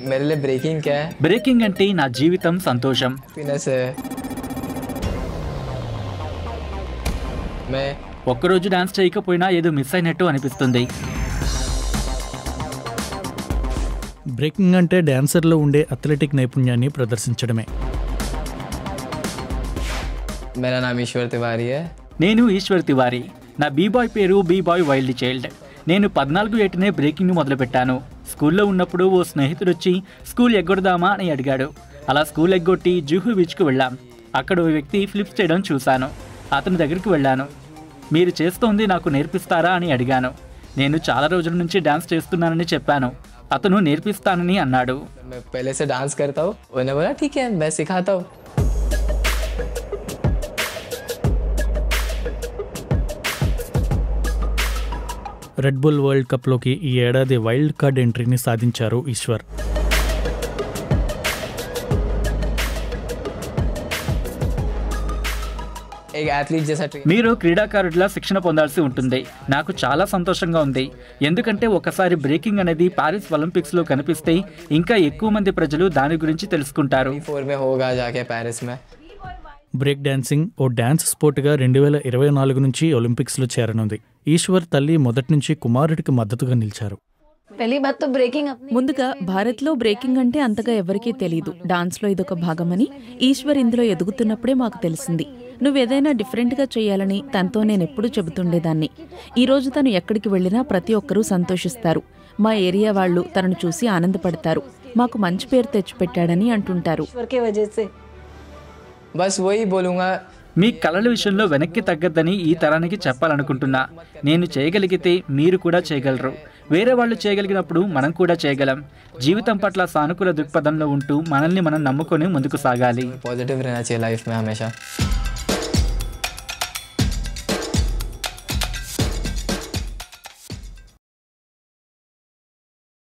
मेरे लिए ब्रेकिंग क्या है బ్రేకింగ్ అంటే నా జీవితం సంతోషం हैप्पीनेस है मैं ఒక్కరోజు డాన్స్ చేయకపోయినా ఏదో మిస్ అయినట్టు అనిపిస్తుంది బ్రేకింగ్ అంటే డ్యాన్సర్లో ఉండే అథ్లెటిక్ నైపుణ్యాన్ని ప్రదర్శించడమే मेरा नाम ईश्वर तिवारी है నేను ఈశ్వర్ తివారి నా బీబాయ్ పేరు బీబాయ్ వైల్డ్ చైల్డ్ నేను పద్నాలుగు ఏటనే బ్రేకింగ్ మొదలుపెట్టాను స్కూల్లో ఉన్నప్పుడు ఓ స్నేహితుడు వచ్చి స్కూల్ ఎగ్గొడదామా అని అడిగాడు అలా స్కూల్ ఎగ్గొట్టి జూహు బీచ్కు వెళ్ళాం అక్కడ ఓ వ్యక్తి ఫ్లిప్స్ చేయడం చూశాను అతని దగ్గరికి వెళ్ళాను మీరు చేస్తోంది నాకు నేర్పిస్తారా అని అడిగాను నేను చాలా రోజుల నుంచి డాన్స్ చేస్తున్నానని చెప్పాను అతను నేర్పిస్తానని అన్నాడు मैं पहले से डांस करता हूँ उन्होंने बोला ठीक है मैं सिखाता हूँ రెడ్ బుల్ వరల్డ్ కప్లోకి ఈ ఏడాది వైల్డ్ కార్డ్ ఎంట్రీని సాధించారు ఈశ్వర్ एक एथलीट जैसा ट्रेन మీరు క్రీడాకారుడిలా శిక్షణ పొందాల్సి ఉంటుంది నాకు చాలా సంతోషంగా ఉంది ఎందుకంటే ఒకసారి బ్రేకింగ్ అనేది పారిస్ ఒలింపిక్స్లో కనిపిస్తే ఇంకా ఎక్కువ మంది ప్రజలు దాని గురించి తెలుసుకుంటారు फोर में होगा जाके पेरिस में బ్రేక్ డాన్సింగ్ ఓ డ్యాన్స్ స్పోర్ట్గా రెండు వేల ఇరవై నాలుగు నుంచి ఒలింపిక్స్లో చేరనుంది ఈశ్వర్ తల్లి మొదటి నుంచి కుమారుడికి మద్దతుగా నిలిచారు पहली बात तो ब्रेकिंग अपनी ముందుగా భారత్లో బ్రేకింగ్ అంటే అంతగా ఎవరికీ తెలియదు డాన్స్లో ఇదొక భాగమని ఈశ్వర్ ఇందులో ఎదుగుతున్నప్పుడే మాకు తెలిసింది నువ్వేదైనా డిఫరెంట్గా చేయాలని తనతో నేను ఎప్పుడూ చెబుతుండేదాన్ని ఈ రోజు తను ఎక్కడికి వెళ్ళినా ప్రతి ఒక్కరూ సంతోషిస్తారు మా ఏరియా వాళ్ళు తనను చూసి ఆనందపడతారు మాకు మంచి పేరు తెచ్చిపెట్టాడని అంటుంటారు ईश्वर के वजह से बस वही बोलूँगा మీ కళల విషయంలో వెనక్కి తగ్గద్దని ఈ తరానికి చెప్పాలనుకుంటున్నా నేను చేయగలిగితే మీరు కూడా చేయగలరు వేరే వాళ్ళు చేయగలిగినప్పుడు మనం కూడా చేయగలం జీవితం పట్ల సానుకూల దృక్పథంలో ఉంటూ మనల్ని మనం నమ్ముకొని ముందుకు సాగాలి पॉजिटिव रहना चाहिए लाइफ में हमेशा